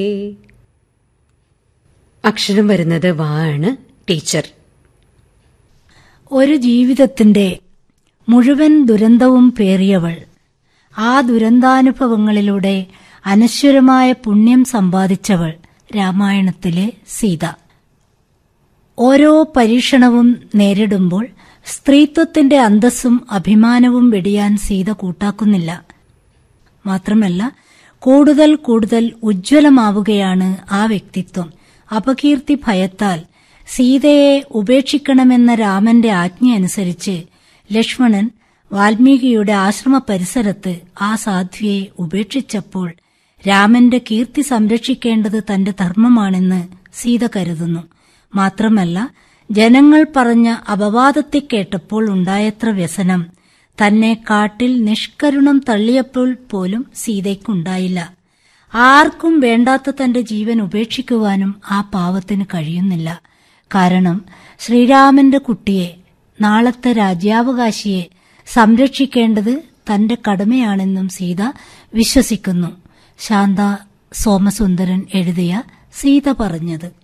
അക്ഷരം വരുന്നത് വാ ആണ് ടീച്ചർ ഒരു ജീവിതത്തിന്റെ മുഴുവൻ ദുരന്തവും പേറിയവൾ ആ ദുരന്താനുഭവങ്ങളിലൂടെ അനശ്വരമായ പുണ്യം സമ്പാദിച്ചവൾ രാമായണത്തിലെ സീത ഓരോ പരീക്ഷണവും നേരിടുമ്പോൾ സ്ത്രീത്വത്തിന്റെ അന്തസ്സും അഭിമാനവും വെടിയാൻ സീത കൂട്ടാക്കുന്നില്ല മാത്രമല്ല കൂടുതൽ കൂടുതൽ ഉജ്ജ്വലമാവുകയാണ് ആ വ്യക്തിത്വം അപകീർത്തി ഭയത്താൽ സീതയെ ഉപേക്ഷിക്കണമെന്ന രാമന്റെ ആജ്ഞയനുസരിച്ച് ലക്ഷ്മണൻ വാൽമീകിയുടെ ആശ്രമ പരിസരത്ത് ആ സാധ്വിയെ ഉപേക്ഷിച്ചപ്പോൾ രാമന്റെ കീർത്തി സംരക്ഷിക്കേണ്ടത് തന്റെ ധർമ്മമാണെന്ന് സീത കരുതുന്നു മാത്രമല്ല ജനങ്ങൾ പറഞ്ഞ അപവാദത്തെ കേട്ടപ്പോൾ ഉണ്ടായത്ര വ്യസനം തന്നെ കാട്ടിൽ നിഷ്കരുണം തള്ളിയപ്പോൾ പോലും സീതയ്ക്കുണ്ടായില്ല ആർക്കും വേണ്ടാത്ത തന്റെ ജീവൻ ഉപേക്ഷിക്കുവാനും ആ പാവത്തിന് കഴിയുന്നില്ല കാരണം ശ്രീരാമന്റെ കുട്ടിയെ നാളത്തെ രാജ്യാവകാശിയെ സംരക്ഷിക്കേണ്ടത് തന്റെ കടമയാണെന്നും സീത വിശ്വസിക്കുന്നു ശാന്ത സോമസുന്ദരൻ എഴുതിയ സീത പറഞ്ഞത്